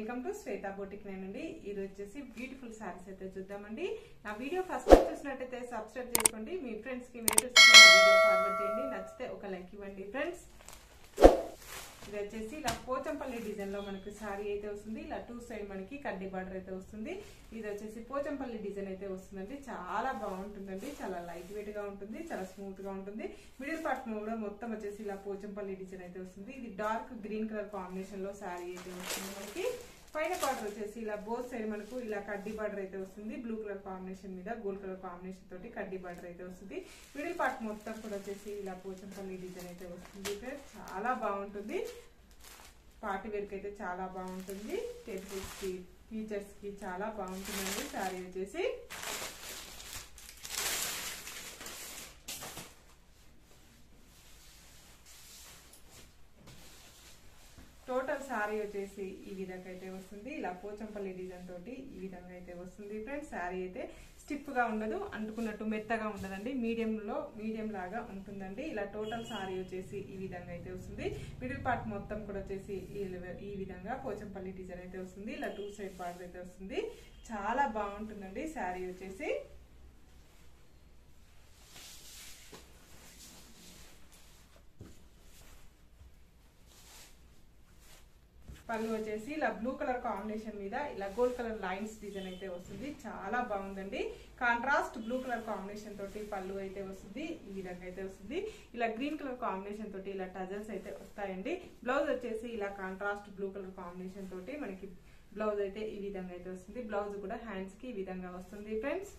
welcome to Shweta boutique నేనండి ఇది వచ్చేసి బ్యూటిఫుల్ శారీస్ అయితే చూద్దామండి నా వీడియో ఫస్ట్ టైం చూసినట్టయితే సబ్స్క్రైబ్ చేసుకోండి మీ ఫ్రెండ్స్ కి నేర్చుకుని వీడియో ఫార్వర్డ్ చేయండి నచ్చితే ఒక లైక్ ఇవ్వండి ఫ్రెండ్స్ ఇది వచ్చేసి ఇలా పోచంపల్లి డిజైన్ లో మనకి శారీ అయితే వస్తుంది ఇలా టూ సైడ్ మనకి కడ్డీ బార్డర్ అయితే వస్తుంది ఇది వచ్చేసి పోచంపల్లి డిజైన్ అయితే వస్తుందండి చాలా బాగుంటుందండి చాలా లైట్ వెయిట్ గా ఉంటుంది చాలా స్మూత్ గా ఉంటుంది మిడిల్ పార్ట్ కూడా మొత్తం వచ్చేసి ఇలా పోచంపల్లి డిజైన్ అయితే వస్తుంది ఇది డార్క్ గ్రీన్ కలర్ కాంబినేషన్ లో శారీ అయితే వస్తుంది మనకి పైన బార్డర్ వచ్చేసి ఇలా బోత్ సైడ్ మనకు ఇలా కడ్డీ బార్డర్ అయితే వస్తుంది బ్లూ కలర్ కాంబినేషన్ మీద గోల్డ్ కలర్ కాంబినేషన్ తోటి కడ్డీ బార్డర్ అయితే వస్తుంది మిడిల్ పార్ట్ మొత్తం కూడా వచ్చేసి ఇలా పోచంపల్లి డిజైన్ అయితే వస్తుంది ఫ్రెండ్స్ చాలా బాగుంటుంది పార్టీ వేర్కి అయితే చాలా బాగుంటుంది టెంపుల్స్ కి ఫీచర్స్ కి చాలా బాగుంటుందండి శారీ వచ్చేసి టోటల్ శారీ వచ్చేసి ఈ విధంగా అయితే వస్తుంది ఇలా పోచంపల్లి డిజైన్ తోటి ఈ విధంగా అయితే వస్తుంది ఫ్రెండ్స్ శారీ అయితే స్టిఫ్ గా ఉండదు అంటుకున్నట్టు మెత్తగా ఉండదండి మీడియం లో మీడియం లాగా ఉంటుందండి ఇలా టోటల్ శారీ వచ్చేసి ఈ విధంగా అయితే వస్తుంది మిడిల్ పార్ట్ మొత్తం కూడా వచ్చేసి ఈ విధంగా పోచంపల్లి డిజైన్ అయితే వస్తుంది ఇలా టూ సైడ్ బార్డర్ అయితే వస్తుంది చాలా బాగుంటుందండి శారీ వచ్చేసి పళ్ళు వచ్చేసి ఇలా బ్లూ కలర్ కాంబినేషన్ మీద ఇలా గోల్డ్ కలర్ లైన్స్ డిజైన్ అయితే వస్తుంది చాలా బాగుందండి కాంట్రాస్ట్ బ్లూ కలర్ కాంబినేషన్ తోటి పళ్ళు అయితే వస్తుంది ఈ విధంగా అయితే వస్తుంది ఇలా గ్రీన్ కలర్ కాంబినేషన్ తోటి ఇలా టజల్స్ అయితే వస్తాయండి బ్లౌజ్ వచ్చేసి ఇలా కాంట్రాస్ట్ బ్లూ కలర్ కాంబినేషన్ తోటి మనకి బ్లౌజ్ అయితే ఈ విధంగా అయితే వస్తుంది బ్లౌజ్ కూడా హ్యాండ్స్ కి ఈ విధంగా వస్తుంది ఫ్రెండ్స్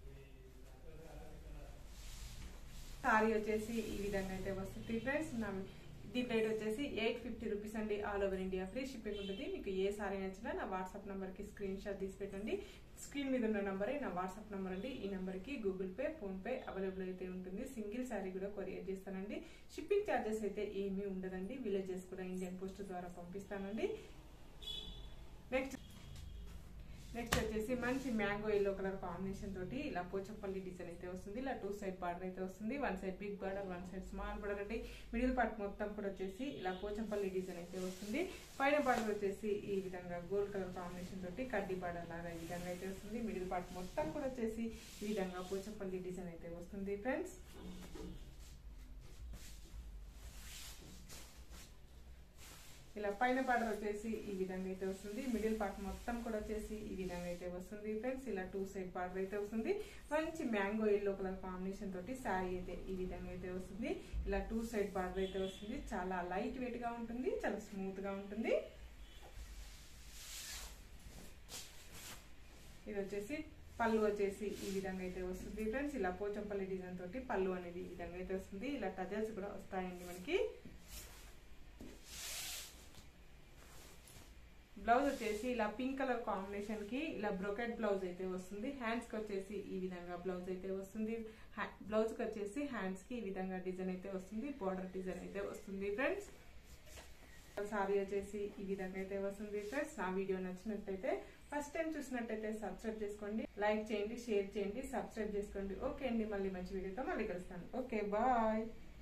సారీ వచ్చేసి ఈ విధంగా అయితే వస్తుంది ఫ్రెండ్స్ దీని రేట్ వచ్చేసి ఎయిట్ ఫిఫ్టీ రూపీస్ అండి all over India free shipping ఉంటుంది మీకు ఏ సారీ నచ్చినా నా వాట్సాప్ నెంబర్కి స్క్రీన్ షాట్ తీసి పెట్టండి స్క్రీన్ మీద ఉన్న నెంబరే నా వాట్సాప్ నెంబర్ అండి ఈ నెంబర్కి గూగుల్ పే ఫోన్పే అవైలబుల్ అయితే ఉంటుంది సింగిల్ శారీ కూడా కొరియర్ చేస్తానండి షిప్పింగ్ ఛార్జెస్ అయితే ఏమీ ఉండదండి విలేజెస్ కూడా ఇండియన్ పోస్ట్ ద్వారా పంపిస్తానండి నెక్స్ట్ నెక్స్ట్ వచ్చేసి మంచి మ్యాంగో ఎల్లో కలర్ కాంబినేషన్ తోటి ఇలా పోచంపల్లి డిజైన్ అయితే వస్తుంది ఇలా టూ సైడ్ బార్డర్ అయితే వస్తుంది one side big border one side small border అండి మిడిల్ పార్ట్ మొత్తం కూడా వచ్చేసి ఇలా పోచంపల్లి డిజైన్ అయితే వస్తుంది పైన బార్డర్ వచ్చేసి ఈ విధంగా గోల్డ్ కలర్ కాంబినేషన్ తోటి కడ్డీ బార్డర్ లాగా ఈ విధంగా అయితే వస్తుంది మిడిల్ పార్ట్ మొత్తం కూడా వచ్చేసి ఈ విధంగా పోచంపల్లి డిజైన్ అయితే వస్తుంది ఫ్రెండ్స్ ఇలా పైన బార్డర్ వచ్చేసి ఈ విధంగా అయితే వస్తుంది మిడిల్ పార్ట్ మొత్తం కూడా వచ్చేసి ఈ విధంగా అయితే వస్తుంది ఫ్రెండ్స్ ఇలా టూ సైడ్ బార్డర్ అయితే వస్తుంది మంచి మ్యాంగో ఎల్లో కలర్ కాంబినేషన్ తోటి శారీ అయితే ఈ విధంగా అయితే వస్తుంది ఇలా టూ సైడ్ బార్డర్ అయితే వస్తుంది చాలా లైట్ వెయిట్ గా ఉంటుంది చాలా స్మూత్ గా ఉంటుంది ఇది వచ్చేసి పళ్ళు వచ్చేసి ఈ విధంగా అయితే వస్తుంది ఫ్రెండ్స్ ఇలా పోచంపల్లి డిజైన్ తోటి పళ్ళు అనేది ఈ విధంగా అయితే వస్తుంది ఇలా టజల్స్ కూడా వస్తాయండి మనకి బ్లౌజ్ వచ్చేసి ఇలా పింక్ కలర్ కాంబినేషన్ కి ఇలా బ్రోకెట్ బ్లౌజ్ అయితే వస్తుంది హ్యాండ్స్ కి వచ్చేసి ఈ విధంగా బ్లౌజ్ అయితే వస్తుంది బ్లౌజ్ కి వచ్చేసి హ్యాండ్స్ కి ఈ విధంగా డిజైన్ అయితే వస్తుంది బార్డర్ డిజైన్ అయితే వస్తుంది ఫ్రెండ్స్ సారీ వచ్చేసి ఈ విధంగా అయితే వస్తుంది ఫ్రెండ్స్ నా వీడియో నచ్చినట్లయితే ఫస్ట్ టైం చూసినట్టయితే సబ్స్క్రైబ్ చేసుకోండి లైక్ చేయండి షేర్ చేయండి సబ్స్క్రైబ్ చేసుకోండి ఓకే అండి మళ్ళీ మంచి వీడియోతో మళ్ళీ కలుస్తాను ఓకే బాయ్